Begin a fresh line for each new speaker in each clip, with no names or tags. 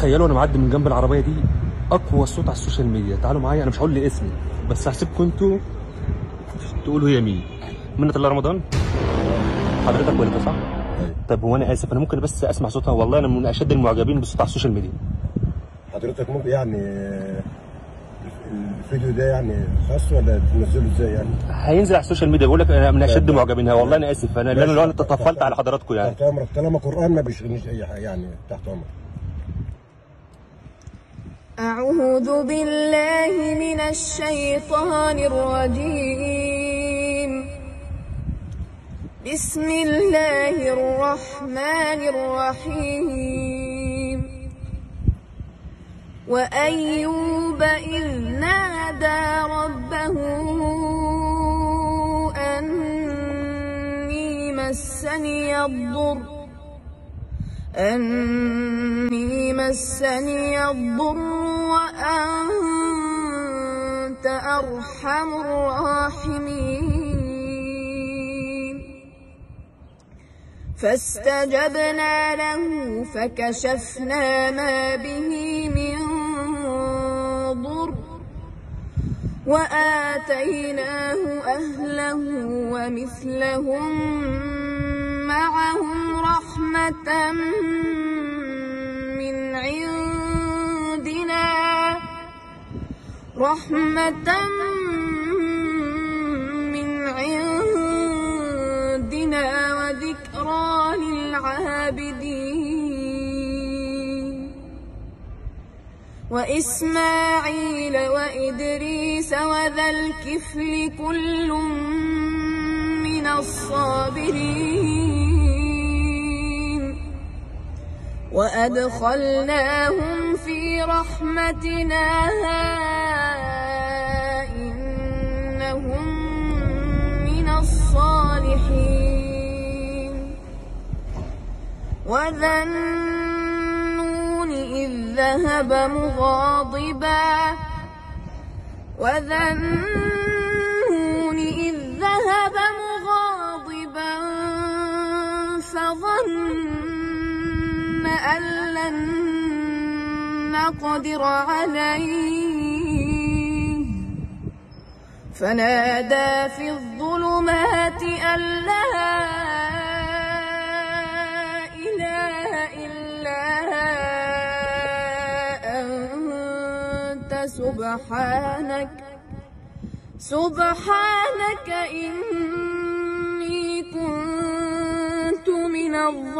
تخيلوا انا معدي من جنب العربيه دي اقوى صوت على السوشيال ميديا تعالوا معايا انا مش هقول لي اسمي بس هسيبكم انتوا تقولوا هي مين منة الله رمضان حضرتك والدة صح؟ طب هو انا اسف انا ممكن بس اسمع صوتها والله انا من اشد المعجبين بالصوت على السوشيال ميديا
حضرتك ممكن يعني آه، الفيديو ده يعني خاص ولا تنزله ازاي يعني؟
هينزل على السوشيال ميديا بقول لك انا من اشد معجبينها والله انا اسف انا لان انا تطفلت على حضراتكم يعني
تحت امرك طالما قران ما بيشغلنيش اي حاجه يعني تحت امرك
أعوذ بالله من الشيطان الرجيم بسم الله الرحمن الرحيم وأيوب إذ نادى ربه أني مسني الضر أني مسني الضر وأنت أرحم الراحمين فاستجبنا له فكشفنا ما به من ضر وآتيناه أهله ومثلهم معهم رحمة من عندنا رحمة من عندنا وذكرى للعابدين وإسماعيل وإدريس وذا الكفل كل من الصابرين وأدخلناهم في رحمتنا إنهم من الصالحين وذا النون إذ ذهب مغاضبا وذا النون إذ ذهب مغاضبا فظن أن لن نقدر عليه فنادى في الظلمات أن لا إله إلا أنت سبحانك سبحانك إني كنت من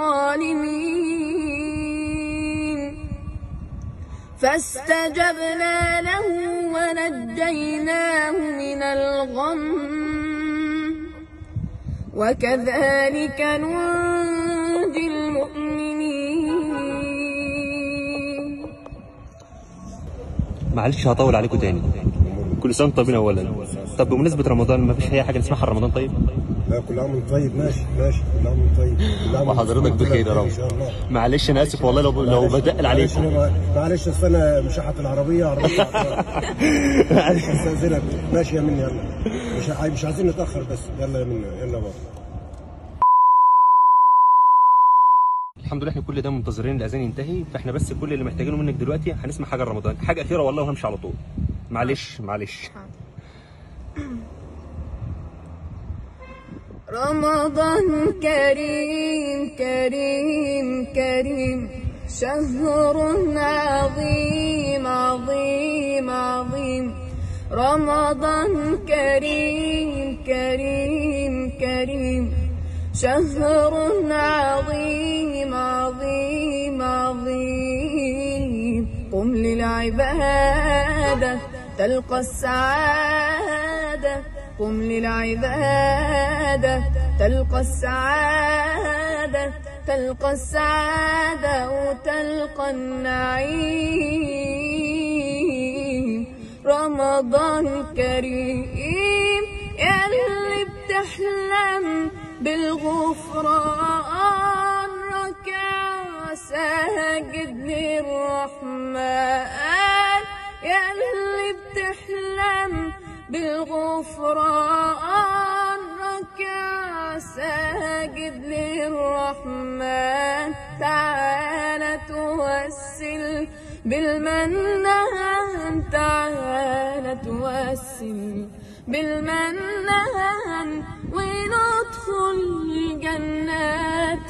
الظالمين فاستجبنا له ونجيناه من الغم وكذلك ننجي المؤمنين
معلش هطول عليكم تاني كل سنه وانتم طيبين اولا طب بمناسبه رمضان ما فيش اي حاجه نسمعها رمضان طيب
لا كل عام وانت طيب ماشي ماشي كل عام وانت طيب كل عام
وحضرتك
وانت
بخير يا رب
ان شاء الله
معلش انا اسف والله لو لو بدقل
معلش
عليكم
أنا- معلش اصل انا مشحت العربيه عربيه استاذنك ماشي يا مني يلا مش ع- مش عايزين نتاخر بس يلا يا مني يلا بابا
الحمد لله احنا كل ده منتظرين الاذان ينتهي فاحنا بس كل اللي محتاجينه منك دلوقتي هنسمع حاجه رمضان حاجه اخيره والله وهمشي على طول معلش معلش
رمضان كريم كريم كريم شهر عظيم عظيم عظيم رمضان كريم كريم كريم شهر عظيم عظيم عظيم قم للعبادة تلقى السعادة قم للعبادة تلقى السعادة تلقى السعادة وتلقى النعيم رمضان كريم يا اللي بتحلم بالغفران ركع ساجد للرحمن يا اللي بتحلم بالغفران ركع ساجد للرحمن تعالى توسل بالمنان تعالى توسل بالمنان وندخل جنات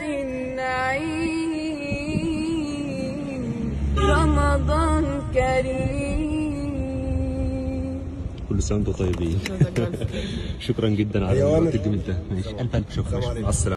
النعيم رمضان كريم
كل سنه وانتم طيبين شكرا جدا على
أيوة.
الوقت الجميل ده ماشي الف الف شكرا
السلام عليكم.
مع السلامه